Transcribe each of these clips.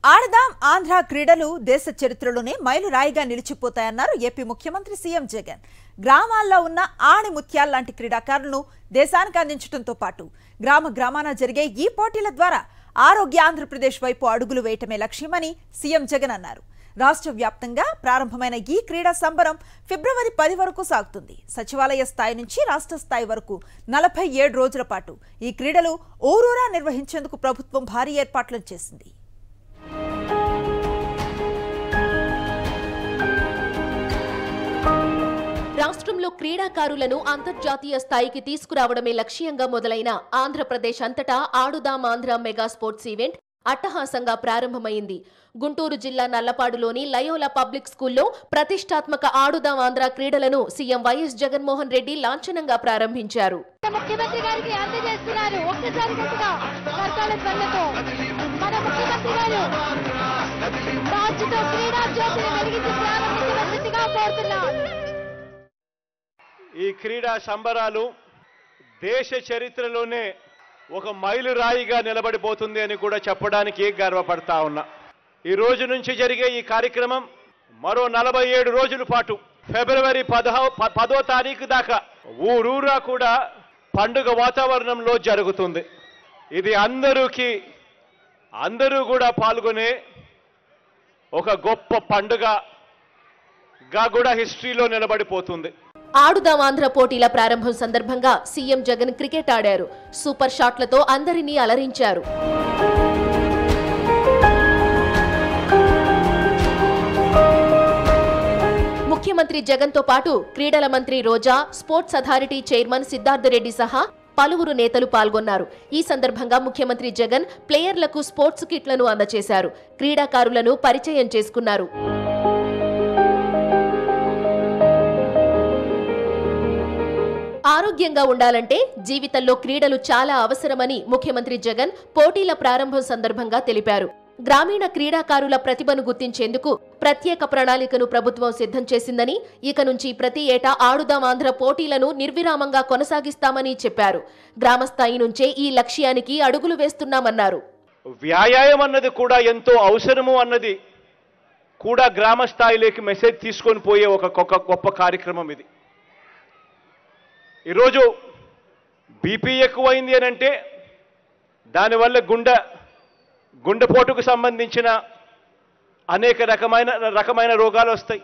ఆడదాం ఆంధ్ర క్రీడలు దేశ చరిత్రలోనే మైలురాయిగా నిలిచిపోతాయన్నారు ఏపీ ముఖ్యమంత్రి సీఎం జగన్ గ్రామాల్లో ఉన్న ఆణి ముత్యాల లాంటి క్రీడాకారులను దేశానికి అందించడంతో పాటు గ్రామ గ్రామాన జరిగే ఈ పోటీల ద్వారా ఆరోగ్య ఆంధ్రప్రదేశ్ వైపు అడుగులు వేయటమే లక్ష్యమని సీఎం జగన్ అన్నారు రాష్ట్ర వ్యాప్తంగా ప్రారంభమైన ఈ క్రీడా సంబరం ఫిబ్రవరి పది వరకు సాగుతుంది సచివాలయ స్థాయి నుంచి రాష్ట్ర స్థాయి వరకు నలభై ఏడు రోజుల పాటు ఈ క్రీడలు ఊరూరా నిర్వహించేందుకు ప్రభుత్వం భారీ ఏర్పాట్లను చేసింది రాష్ట్రంలో క్రీడాకారులను అంతర్జాతీయ స్థాయికి తీసుకురావడమే లక్ష్యంగా మొదలైన ఆంధ్రప్రదేశ్ అంతటా ఆడుదాం ఆంధ్ర మెగా స్పోర్ట్స్ ఈవెంట్ అట్టహాసంగా ప్రారంభమైంది గుంటూరు జిల్లా నల్లపాడులోని లయోలా పబ్లిక్ స్కూల్లో ప్రతిష్టాత్మక ఆడుదాం ఆంధ్ర క్రీడలను సీఎం వైఎస్ జగన్మోహన్ రెడ్డి లాంఛనంగా ప్రారంభించారు ముఖ్యమంత్రి గారికి అందజేస్తున్నారు ఒక్కసారి గట్టిగా కర్తాల ధ్వనులతో మన ముఖ్యమంత్రి గారు టార్చ్తో క్రీడా జ్యోతిని వెలిగించి ప్రారంభించవలసిందిగా కోరుతున్నాం ఈ క్రీడా సంబరాలు దేశ చరిత్రలోనే ఒక మైలురాయిగా నిలబడిపోతుంది అని కూడా చెప్పడానికి గర్వపడతా ఉన్నా ఈ రోజు నుంచి జరిగే ఈ కార్యక్రమం మరో నలభై ఏడు రోజుల పాటు ఫిబ్రవరి పదహ ప- పదో తారీఖు దాకా ఊరూరా కూడా పండుగ వాతావరణంలో జరుగుతుంది ఇది అందరికీ అందరూ కూడా పాల్గొనే ఒక గొప్ప పండుగగా కూడా హిస్టరీలో నిలబడిపోతుంది ఆడుదాం ఆంధ్ర పోటీల ప్రారంభం సందర్భంగా సీఎం జగన్ క్రికెట్ ఆడారు సూపర్ షాట్లతో అందరినీ అలరించారు ముఖ్యమంత్రి జగన్ తో పాటు క్రీడల మంత్రి Roja sports authority chairman Siddharth Reddy సహా పలువురు నేతలు పాల్గొన్నారు ఈ సందర్భంగా ముఖ్యమంత్రి జగన్ ప్లేయర్లకు స్పోర్ట్స్ కిట్లను అందజేశారు క్రీడాకారులను పరిచయం చేసుకున్నారు ఆరోగ్యంగా ఉండాలంటే జీవితంలో క్రీడలు చాలా అవసరమని ముఖ్యమంత్రి జగన్ పోటీల ప్రారంభం సందర్భంగా తెలిపారు గ్రామీణ క్రీడాకారుల ప్రతిభను గుర్తించేందుకు ప్రత్యేక ప్రణాళికను ప్రభుత్వం సిద్ధం చేసిందని ఇక నుంచి ప్రతి ఏటా ఆడుదాం ఆంధ్ర పోటీలను నిర్విరామంగా కొనసాగిస్తామని చెప్పారు గ్రామస్థాయి నుంచే ఈ లక్ష్యానికి అడుగులు వేస్తున్నామన్నారు వ్యాయామం అన్నది కూడా ఎంతో అవసరము అన్నది కూడా గ్రామ స్థాయిలోకి మెసేజ్ తీసుకొని పోయే ఒక గొప్ప గొప్ప కార్యక్రమం ఇది ఈరోజు బీపీ ఎక్కువైంది అని అంటే దానివల్ల గుండె గుండెపోటుకు సంబంధించిన అనేక రకమైన రకమైన రోగాలు వస్తాయి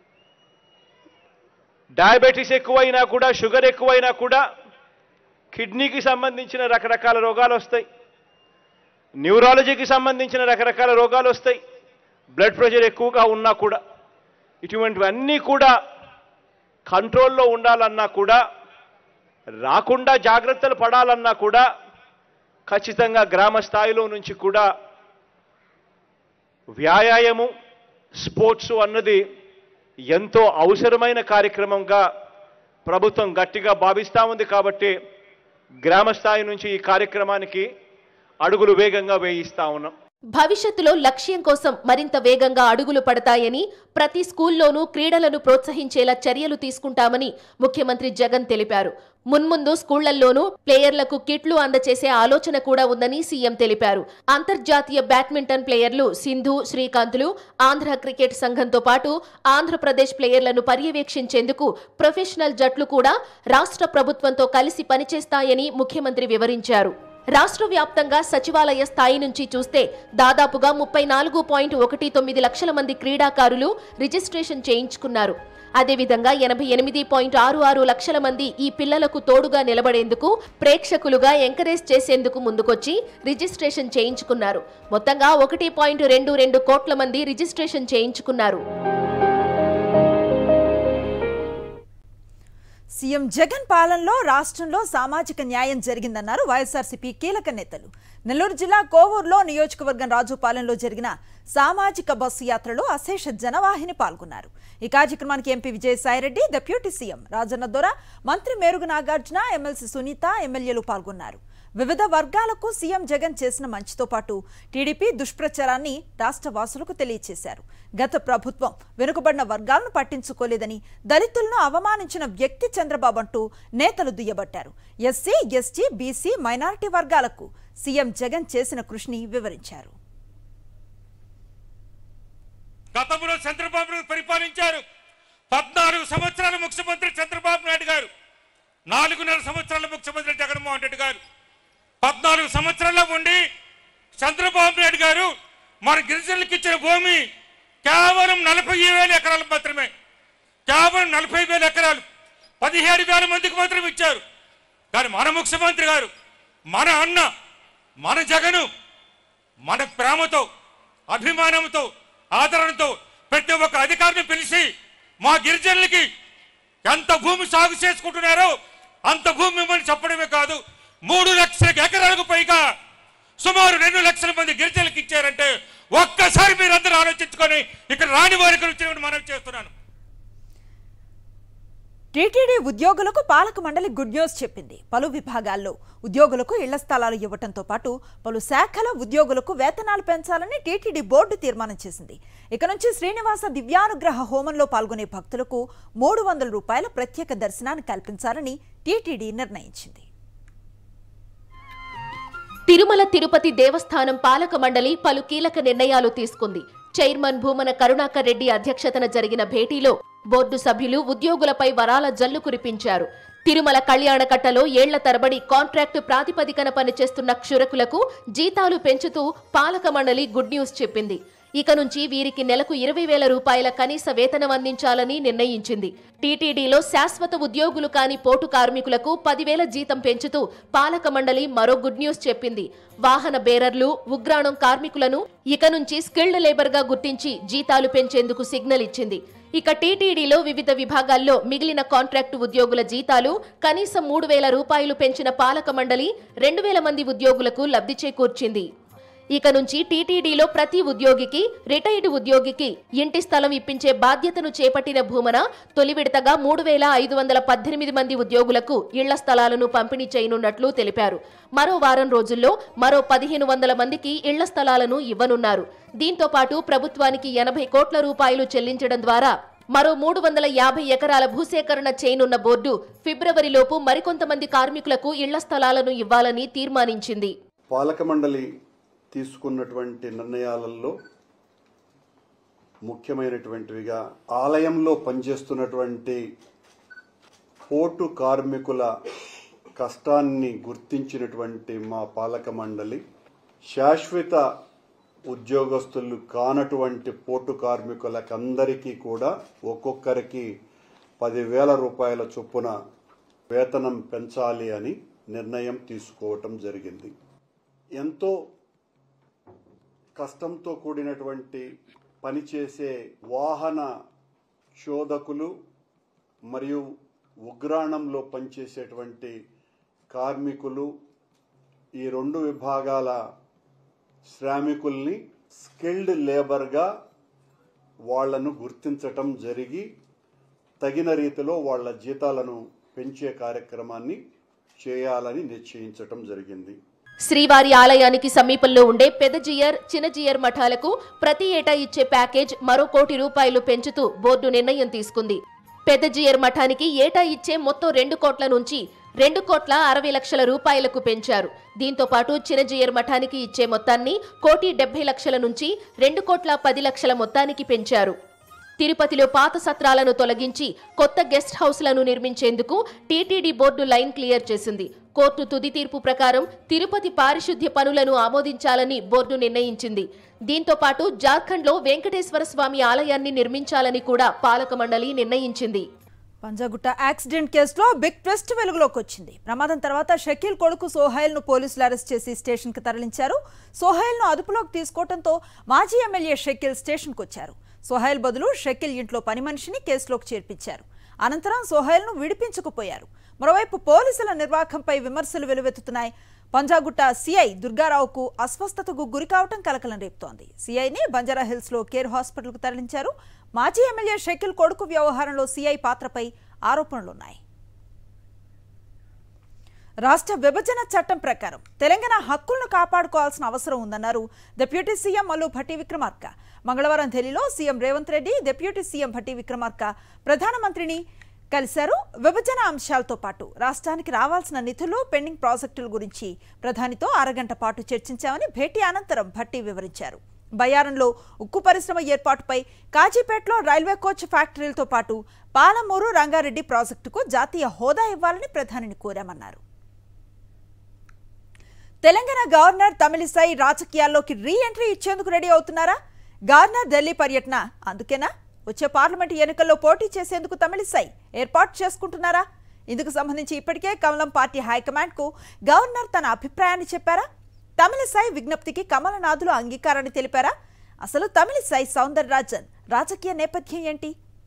డయాబెటీస్ ఎక్కువైనా కూడా షుగర్ ఎక్కువైనా కూడా కిడ్నీకి సంబంధించిన రకరకాల రోగాలు వస్తాయి న్యూరాలజీకి సంబంధించిన రకరకాల రోగాలు వస్తాయి బ్లడ్ ప్రెషర్ ఎక్కువగా ఉన్నా కూడా ఇటువంటివన్నీ కూడా కంట్రోల్లో ఉండాలన్నా కూడా రాకుండా జాగ్రత్తలు పడాలన్నా కూడా ఖచ్చితంగా గ్రామ స్థాయిలో నుంచి కూడా వ్యాయామము స్పోర్ట్స్ అన్నది ఎంతో అవసరమైన కార్యక్రమంగా ప్రభుత్వం గట్టిగా భావిస్తూ ఉంది కాబట్టి గ్రామ స్థాయి నుంచి ఈ కార్యక్రమానికి అడుగులు వేగంగా వేయిస్తా ఉన్నాం భవిష్యత్తులో లక్ష్యం కోసం మరింత వేగంగా అడుగులు పడతాయని ప్రతి స్కూల్లోనూ క్రీడలను ప్రోత్సహించేలా చర్యలు తీసుకుంటామని ముఖ్యమంత్రి జగన్ తెలిపారు మున్ముందు స్కూళ్లల్లోనూ ప్లేయర్లకు కిట్లు అందచేసే ఆలోచన కూడా ఉందని సీఎం తెలిపారు అంతర్జాతీయ బ్యాడ్మింటన్ ప్లేయర్లు సింధు శ్రీకాంత్లు ఆంధ్ర క్రికెట్ సంఘంతో పాటు ఆంధ్రప్రదేశ్ ప్లేయర్లను పర్యవేక్షించేందుకు ప్రొఫెషనల్ జట్లు కూడా రాష్ట్ర ప్రభుత్వంతో కలిసి పనిచేస్తాయని ముఖ్యమంత్రి వివరించారు రాష్ట్ర వ్యాప్తంగా సచివాలయ స్థాయి నుంచి చూస్తే దాదాపుగా ముప్పై నాలుగు పాయింట్ ఒకటి తొమ్మిది లక్షల మంది క్రీడాకారులు రిజిస్ట్రేషన్ చేయించుకున్నారు అదేవిధంగా ఎనభై ఎనిమిది పాయింట్ ఆరు ఆరు లక్షల మంది ఈ పిల్లలకు తోడుగా నిలబడేందుకు ప్రేక్షకులుగా ఎంకరేజ్ చేసేందుకు ముందుకొచ్చి రిజిస్ట్రేషన్ చేయించుకున్నారు మొత్తంగా ఒకటి పాయింట్ రెండు రెండు కోట్ల మంది రిజిస్ట్రేషన్ చేయించుకున్నారు సీఎం జగన్ పాలనలో రాష్ట్రంలో సామాజిక న్యాయం జరిగిందన్నారు వైఎస్ఆర్సీపీ కీలక నేతలు నెల్లూరు జిల్లా కోవూరులో నియోజకవర్గం రాజుపాలెంలో జరిగిన సామాజిక బస్సు యాత్రలో అశేష జనవాహిని పాల్గొన్నారు ఈ కార్యక్రమానికి MP Vijayasai Reddy deputy CM Rajanna Dora మంత్రి మేరుగు నాగార్జున ఎమ్మెల్సీ సునీత ఎమ్మెల్యేలు పాల్గొన్నారు వివిధ వర్గాలకు సీఎం జగన్ చేసిన మంచితో పాటు టీడీపీ దుష్ప్రచారాన్ని రాష్ట్ర వాసులకు తెలియచేశారు గత ప్రభుత్వం వెనుకబడిన వర్గాలను పట్టించుకోలేదని దళితులను అవమానించిన వ్యక్తి చంద్రబాబు అంటూ నేతలు దుయ్యబట్టారు ఎస్సీ ఎస్టీ బీసీ మైనారిటీ వర్గాలకు సీఎం జగన్ చేసిన కృషిని వివరించారు గతంలో చంద్రబాబు నాయుడు పరిపాలించారు పద్నాలుగు సంవత్సరాల ముఖ్యమంత్రి చంద్రబాబు నాయుడు గారు నాలుగున్నర సంవత్సరాల ముఖ్యమంత్రి జగన్మోహన్ రెడ్డి గారు పద్నాలుగు సంవత్సరాల్లో ఉండి చంద్రబాబు నాయుడు గారు మన గిరిజనులకు ఇచ్చిన భూమి కేవలం నలభై వేల ఎకరాలు మాత్రమే కేవలం నలభై వేల ఎకరాలు పదిహేడు వేల మందికి మాత్రం ఇచ్చారు కానీ మన ముఖ్యమంత్రి గారు మన అన్న మన జగను మన ప్రేమతో అభిమానంతో ఆదరణతో ప్రతి ఒక్క అధికారిని పిలిచి మా గిరిజనులకి ఎంత భూమి సాగు చేసుకుంటున్నారో అంత భూమి మిమ్మల్ని చెప్పడమే కాదు మూడు లక్షల ఎకరాలకు పైగా సుమారు రెండు లక్షల మంది గిరిజనులకు ఇచ్చారంటే ఒక్కసారి మీరందరూ ఆలోచించుకొని ఇక్కడ రాని వారికి వచ్చినప్పుడు మనం చేస్తున్నాను టీటీడీ ఉద్యోగులకు పాలక మండలి గుడ్ న్యూస్ చెప్పింది పలు విభాగాల్లో ఉద్యోగులకు ఇళ్ల స్థలాలు ఇవ్వడంతో పాటు పలు శాఖల ఉద్యోగులకు వేతనాలు పెంచాలని టీటీడీ బోర్డు తీర్మానం చేసింది ఇక నుంచి శ్రీనివాస దివ్యానుగ్రహ హోమంలో పాల్గొనే భక్తులకు మూడు వందల రూపాయల ప్రత్యేక దర్శనాన్ని కల్పించాలని టీటీడీ నిర్ణయించింది తిరుమల తిరుపతి దేవస్థానం పాలక మండలి పలు కీలక నిర్ణయాలు తీసుకుంది చైర్మన్ భూమన కరుణాకర్ రెడ్డి అధ్యక్షతన జరిగిన భేటీలో బోర్డు సభ్యులు ఉద్యోగులపై వరాల జల్లు కురిపించారు తిరుమల కళ్యాణకట్టలో ఏళ్ల తరబడి కాంట్రాక్టు ప్రాతిపదికన పనిచేస్తున్న క్షురకులకు జీతాలు పెంచుతూ పాలక మండలి గుడ్ న్యూస్ చెప్పింది ఇక నుంచి వీరికి నెలకు ఇరవై వేల రూపాయల కనీస వేతనం అందించాలని నిర్ణయించింది టీటీడీలో శాశ్వత ఉద్యోగులు కాని పోటు కార్మికులకు పదివేల జీతం పెంచుతూ పాలక మండలి మరో గుడ్ న్యూస్ చెప్పింది వాహన బేరర్లు ఉగ్రాణం కార్మికులను ఇక నుంచి స్కిల్డ్ లేబర్ గా గుర్తించి జీతాలు పెంచేందుకు సిగ్నల్ ఇచ్చింది ఇక టీటీడీలో వివిధ విభాగాల్లో మిగిలిన కాంట్రాక్టు ఉద్యోగుల జీతాలు కనీసం మూడు వేల రూపాయలు పెంచిన పాలక మండలి రెండు వేల మంది ఉద్యోగులకు లబ్ధి చేకూర్చింది ఇక నుంచి టీటీడీలో ప్రతి ఉద్యోగికి రిటైర్డ్ ఉద్యోగికి ఇంటి స్థలం ఇప్పించే బాధ్యతను చేపట్టిన భూమన తొలి విడతగా మూడు వేల ఐదు వందల పద్దెనిమిది మంది ఉద్యోగులకు ఇళ్ల స్థలాలను పంపిణీ చేయనున్నట్లు తెలిపారు మరో వారం రోజుల్లో మరో పదిహేను వందల మందికి ఇళ్ల స్థలాలను ఇవ్వనున్నారు దీంతో పాటు ప్రభుత్వానికి ఎనభై కోట్ల రూపాయలు చెల్లించడం ద్వారా మరో మూడు వందల యాభై ఎకరాల భూసేకరణ చేయనున్న బోర్డు ఫిబ్రవరిలోపు మరికొంతమంది కార్మికులకు ఇళ్ల స్థలాలను ఇవ్వాలని తీర్మానించింది పాలక మండలి తీసుకున్నటువంటి నిర్ణయాలలో ముఖ్యమైనటువంటివిగా ఆలయంలో పనిచేస్తున్నటువంటి పోటు కార్మికుల కష్టాన్ని గుర్తించినటువంటి మా పాలక మండలి శాశ్వత ఉద్యోగస్తులు కానటువంటి పోటు కార్మికులకందరికీ కూడా ఒక్కొక్కరికి పదివేల రూపాయల చొప్పున వేతనం పెంచాలి అని నిర్ణయం తీసుకోవటం జరిగింది ఎంతో కష్టంతో కూడినటువంటి పనిచేసే వాహన శోధకులు మరియు ఉగ్రాణంలో పనిచేసేటువంటి కార్మికులు ఈ రెండు విభాగాల శ్రామికుల్ని స్కిల్డ్ లేబర్గా వాళ్లను గుర్తించటం జరిగి తగిన రీతిలో వాళ్ళ జీతాలను పెంచే కార్యక్రమాన్ని చేయాలని నిశ్చయించటం జరిగింది శ్రీవారి ఆలయానికి సమీపంలో ఉండే పెదజియర్ చిన్నజియర్ మఠాలకు ప్రతి ఏటా ఇచ్చే ప్యాకేజ్ మరో కోటి రూపాయలు పెంచుతూ బోర్డు నిర్ణయం తీసుకుంది పెదజియర్ మఠానికి ఏటా ఇచ్చే మొత్తం రెండు కోట్ల నుంచి రెండు కోట్ల అరవై లక్షల రూపాయలకు పెంచారు దీంతో పాటు చిన్నజియర్ మఠానికి ఇచ్చే మొత్తాన్ని కోటి డెబ్బై లక్షల నుంచి రెండు కోట్ల పది లక్షల మొత్తానికి పెంచారు తిరుపతిలో పాత సత్రాలను తొలగించి కొత్త గెస్ట్ హౌస్లను నిర్మించేందుకు టీటీడీ బోర్డు లైన్ క్లియర్ చేసింది కోర్టు తుది తీర్పు ప్రకారం తిరుపతి పారిశుద్ధ్య పనులను ఆమోదించాలని బోర్డు నిర్ణయించింది దీంతో పాటు జార్ఖండ్లో వెంకటేశ్వర స్వామి ఆలయాన్ని నిర్మించాలని కూడా పాలక మండలి నిర్ణయించింది పంజాగుట్ట యాక్సిడెంట్ కేసులో బిగ్ ట్విస్ట్ వెలుగులోకి వచ్చింది ప్రమాదం తర్వాత షకీల్ కొడుకు సోహైల్ ను పోలీసులు అరెస్ట్ చేసి స్టేషన్ కు తరలించారు సోహైల్ ను అదుపులోకి తీసుకోవడంతో మాజీ ఎమ్మెల్యే షకీల్ స్టేషన్ కు వచ్చారు సోహైల్ బదులు షకీల్ ఇంట్లో పని మనిషిని కేసులోకి చేర్పించారు అనంతరం సోహైల్ ను విడిపించకపోయారు మరోవైపు పోలీసుల నిర్వాహకంపై విమర్శలు వెలువెత్తుతున్నాయి పంజాగుట్ట సిఐ దుర్గారావుకు అస్వస్థతకు గురి కావటం కలకలం రేపుతోంది సిఐని బంజారాహిల్స్ లో కేర్ హాస్పిటల్కు తరలించారు మాజీ ఎమ్మెల్యే షకిల్ కొడుకు వ్యవహారంలో సిఐ పాత్రపై ఆరోపణలున్నాయి రాష్ట్ర విభజన చట్టం ప్రకారం తెలంగాణ హక్కులను కాపాడుకోవాల్సిన అవసరం ఉందన్నారు డిప్యూటీ సీఎం మల్లు భట్టి విక్రమార్క మంగళవారం ఢిల్లీలో CM Revanth Reddy deputy CM Bhatti Vikramarka ప్రధానమంత్రిని కలిశారు విభజన అంశాలతో పాటు రాష్ట్రానికి రావాల్సిన నిధులు పెండింగ్ ప్రాజెక్టుల గురించి ప్రధానితో అరగంట పాటు చర్చించామని భేటీ అనంతరం భట్టి వివరించారు బయారంలో ఉక్కు పరిశ్రమ ఏర్పాటుపై కాజీపేటలో రైల్వే కోచ్ ఫ్యాక్టరీలతో పాటు పాలమూరు రంగారెడ్డి ప్రాజెక్టుకు జాతీయ హోదా ఇవ్వాలని ప్రధానిని కోరామన్నారు తెలంగాణ గవర్నర్ తమిళిసై రాజకీయాల్లోకి రీ ఎంట్రీ ఇచ్చేందుకు రెడీ అవుతున్నారా గవర్నర్ ఢిల్లీ పర్యటన అందుకేనా వచ్చే పార్లమెంటు ఎన్నికల్లో పోటీ చేసేందుకు తమిళిసై ఏర్పాటు చేసుకుంటున్నారా ఇందుకు సంబంధించి ఇప్పటికే కమలం పార్టీ హైకమాండ్ కు గవర్నర్ తన అభిప్రాయాన్ని చెప్పారా తమిళిసై విజ్ఞప్తికి కమలనాథులు అంగీకారాన్ని తెలిపారా అసలు తమిళిసై సౌందరరాజన్ రాజకీయ నేపథ్యం ఏంటి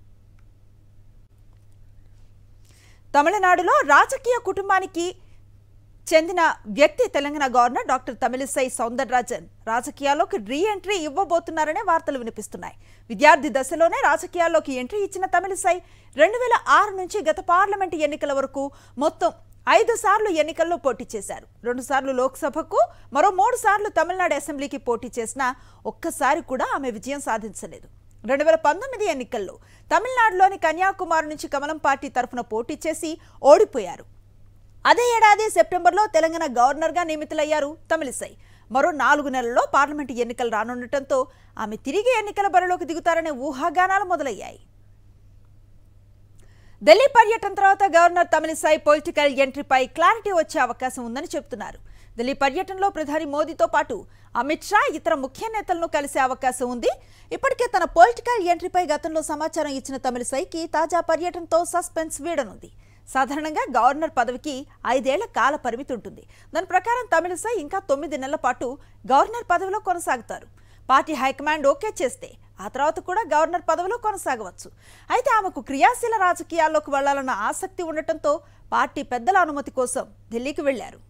తమిళనాడులో రాజకీయ కుటుంబానికి చెందిన వ్యక్తి తెలంగాణ గవర్నర్ డాక్టర్ తమిళిసై సౌందరరాజన్ రాజకీయాల్లోకి రీ ఎంట్రీ ఇవ్వబోతున్నారనే వార్తలు వినిపిస్తున్నాయి విద్యార్థి దశలోనే రాజకీయాల్లోకి ఎంట్రీ ఇచ్చిన తమిళిసై రెండు వేల ఆరు నుంచి గత పార్లమెంటు ఎన్నికల వరకు మొత్తం ఐదు సార్లు ఎన్నికల్లో పోటీ చేశారు రెండు సార్లు లోక్సభకు మరో మూడు సార్లు తమిళనాడు అసెంబ్లీకి పోటీ చేసినా ఒక్కసారి కూడా ఆమె విజయం సాధించలేదు రెండు వేల పంతొమ్మిది ఎన్నికల్లో తమిళనాడులోని కన్యాకుమారి నుంచి కమలం పార్టీ తరఫున పోటీ చేసి ఓడిపోయారు అదే ఏడాది సెప్టెంబర్లో తెలంగాణ గవర్నర్గా నియమితులయ్యారు తమిళిసై మరో నాలుగు నెలల్లో పార్లమెంటు ఎన్నికలు రానుండటంతో ఆమె తిరిగి ఎన్నికల బరిలోకి దిగుతారనే ఊహాగానాలు మొదలయ్యాయి ఢిల్లీ పర్యటన తర్వాత గవర్నర్ తమిళిసై పొలిటికల్ ఎంట్రీపై క్లారిటీ వచ్చే అవకాశం ఉందని చెబుతున్నారు ఢిల్లీ పర్యటనలో ప్రధాని మోదీతో పాటు అమిత్ షా ఇతర ముఖ్య నేతలను కలిసే అవకాశం ఉంది ఇప్పటికే తన పొలిటికల్ ఎంట్రీపై గతంలో సమాచారం ఇచ్చిన తమిళిసైకి తాజా పర్యటనతో సస్పెన్స్ వీడనుంది సాధారణంగా గవర్నర్ పదవికి ఐదేళ్ల కాల పరిమితి ఉంటుంది దాని ప్రకారం తమిళిసై ఇంకా తొమ్మిది నెలల పాటు గవర్నర్ పదవిలో కొనసాగుతారు పార్టీ హైకమాండ్ ఓకే చేస్తే ఆ తర్వాత కూడా గవర్నర్ పదవిలో కొనసాగవచ్చు అయితే ఆమెకు క్రియాశీల రాజకీయాల్లోకి వెళ్లాలన్న ఆసక్తి ఉండటంతో పార్టీ పెద్దల అనుమతి కోసం ఢిల్లీకి వెళ్లారు